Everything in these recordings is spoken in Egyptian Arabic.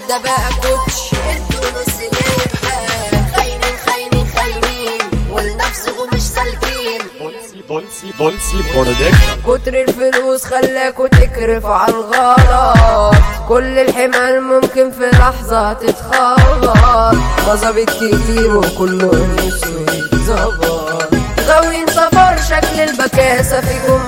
ده بقى كوتش انتوا نص نيرة خاينين خاينين خاينين والنفسكم مش سالكين بولسي بولسي بولسي برودكشن كتر الفلوس خلاكوا تكرفوا على الغلط كل الحمال ممكن في لحظة تتخبط مظابط كتير وكله نفسه يتظبط غاويين سفر شكل البكاسة فيكم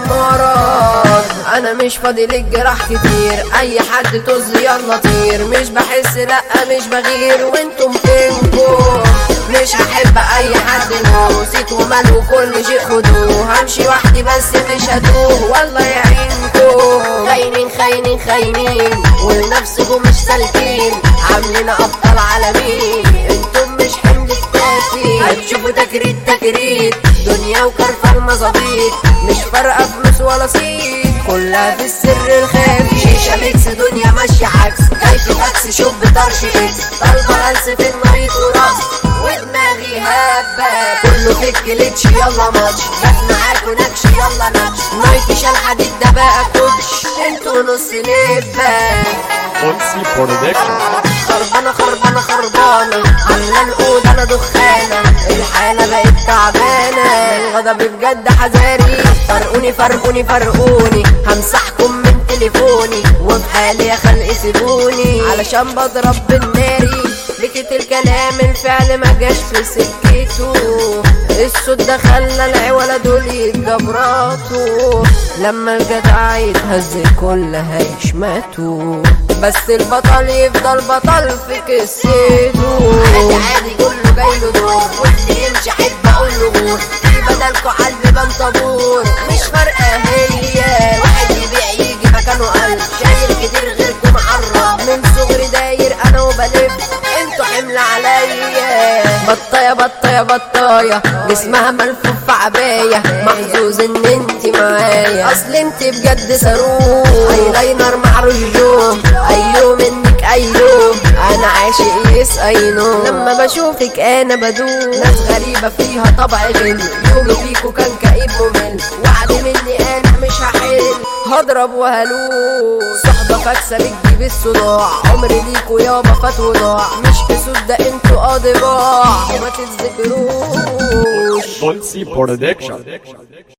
مرض انا مش فاضي للجراح كتير اي حد طز يلا طير مش بحس لا مش بغير وانتم فينكم مش هحب اي حد نسيت ومال وكل شيء خدوه همشي وحدي بس مش هتوه والله يعينكم خاينين خاينين خاينين ولنفسكم مش سالكين عاملين ابطال عالمين انتم مش حمل الكافي هتشوفوا تكريت تكريت دنيا وكرفة المظابيط مش فارقة فلوس ولا صيت كلها في السر الخافي شيشة ميكس دنيا ماشية عكس كيف تاكس شوف بطرش اكس طالبة هلس في المريض ورقص ودماغي هبة كله في الكليتش يلا ماتش جت معاكوا نكش يلا نكش نايتي شال حديد ده بقى كوتش انتوا نص نبة بولسي برودكشن خربانة خربانة خربانة عاملة الأوضة أنا دخانة الحالة بقت تعبانة الغضب بجد حذاري فرقوني فرقوني فرقوني همسحكم من تليفوني وفي حالي يا خلق سيبوني علشان بضرب بالناري لكت الكلام الفعل ما جاش في سكته الصوت ده خلى العوالة دول يتجبراتوا لما الجدع يتهز الكل هيشمتوا بس البطل يفضل بطل في قصته عادي عادي كله جاي له دور واللي يمشي احب اقول له غور في بدلكوا على البيبان طابور مش فارقه هي واحد يبيع يجي مكانه قلب شايل كتير غيركم معرف من صغري داير انا وبلف انتوا حمل عليا بطايه بطايه بطايه جسمها ملفوف في عبايه محظوظ ان انت معايا اصل انت بجد صاروخ ايلاينر مع رجوم ايوه منك ايوه انا عاشق يس اينو لما بشوفك انا بدوم ناس غريبه فيها طبع غل يومي فيكو كان كئيب ممل وعد مني انا مش هحل هضرب وهلوس صحبة فاكسة بتجيب الصداع عمري ليكو يابا فات وضاع مش كسود ده انتوا اضباع وما تتذكروش بولسي برودكشن